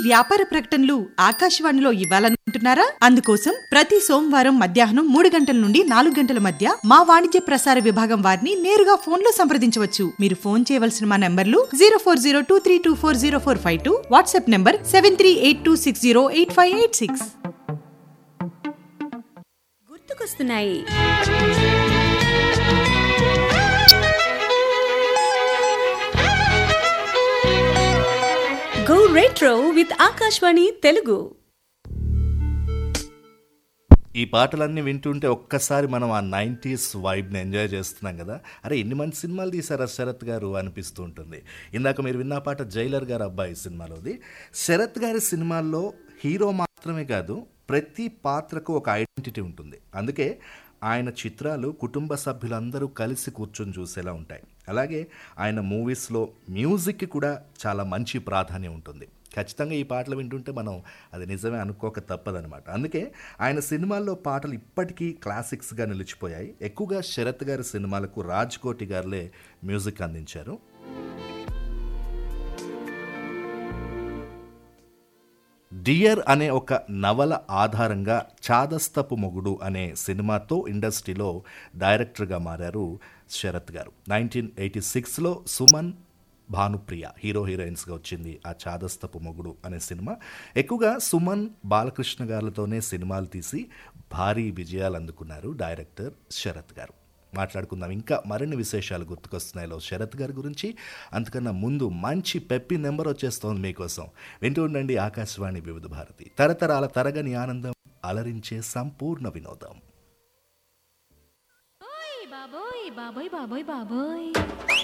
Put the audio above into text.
వ్యాపార ప్రకటనలు ఆకాశవాణిలో ఇవ్వాలనుకుంటున్నారా అందుకోసం ప్రతి సోమవారం మధ్యాహ్నం మూడు గంటల నుండి నాలుగు గంటల మధ్య మా వాణిజ్య ప్రసార విభాగం వారిని నేరుగా ఫోన్ లో సంప్రదించవచ్చు మీరు ఫోన్ చేయవలసిన మా నంబర్లు zero four zero two three two four zero four five two WhatsApp number seven three eight two six zero eight five eight six గుర్తుకొస్తున్నాయి go retro with Akashvani Telugu ఈ పాటలన్నీ వింటుంటే ఒక్కసారి మనం ఆ నైంటీస్ వైబ్ని ఎంజాయ్ చేస్తున్నాం కదా అరే ఎన్ని మంచి సినిమాలు తీశారా శరత్ గారు అనిపిస్తూ ఉంటుంది ఇందాక మీరు విన్న పాట జైలర్ గారు అబ్బాయి సినిమాలోది శరత్ గారి సినిమాల్లో హీరో మాత్రమే కాదు ప్రతి పాత్రకు ఒక ఐడెంటిటీ ఉంటుంది అందుకే ఆయన చిత్రాలు కుటుంబ సభ్యులందరూ కలిసి కూర్చొని చూసేలా ఉంటాయి అలాగే ఆయన మూవీస్లో మ్యూజిక్కి కూడా చాలా మంచి ప్రాధాన్యం ఉంటుంది ఖచ్చితంగా ఈ పాటలు వింటుంటే మనం అది నిజమే అనుకోక తప్పదనమాట అందుకే ఆయన సినిమాల్లో పాటలు ఇప్పటికీ క్లాసిక్స్గా నిలిచిపోయాయి ఎక్కువగా శరత్ గారి సినిమాలకు రాజ్ కోటి గారులే మ్యూజిక్ అందించారు డియర్ అనే ఒక నవల ఆధారంగా చాదస్తపు మొగుడు అనే సినిమాతో ఇండస్ట్రీలో డైరెక్టర్గా మారారు శరత్ గారు నైన్టీన్ ఎయిటీ సిక్స్లో సుమన్ భానుప్రియ హీరో హీరోయిన్స్గా వచ్చింది ఆ చాదస్తపు మొగుడు అనే సినిమా ఎక్కువగా సుమన్ బాలకృష్ణ గారులతోనే సినిమాలు తీసి భారీ విజయాలు అందుకున్నారు డైరెక్టర్ శరత్ గారు మాట్లాడుకుందాం ఇంకా మరిన్ని విశేషాలు గుర్తుకొస్తున్నాయిలో శరత్ గారి గురించి అంతకన్నా ముందు మంచి పెప్పి నెంబర్ వచ్చేస్తోంది మీకోసం వింటూ ఉండండి ఆకాశవాణి వివిధ భారతి తరతరాల తరగని ఆనందం అలరించే సంపూర్ణ వినోదం బాబోయ్ బాబోయ్ బాబోయ్ బాబోయ్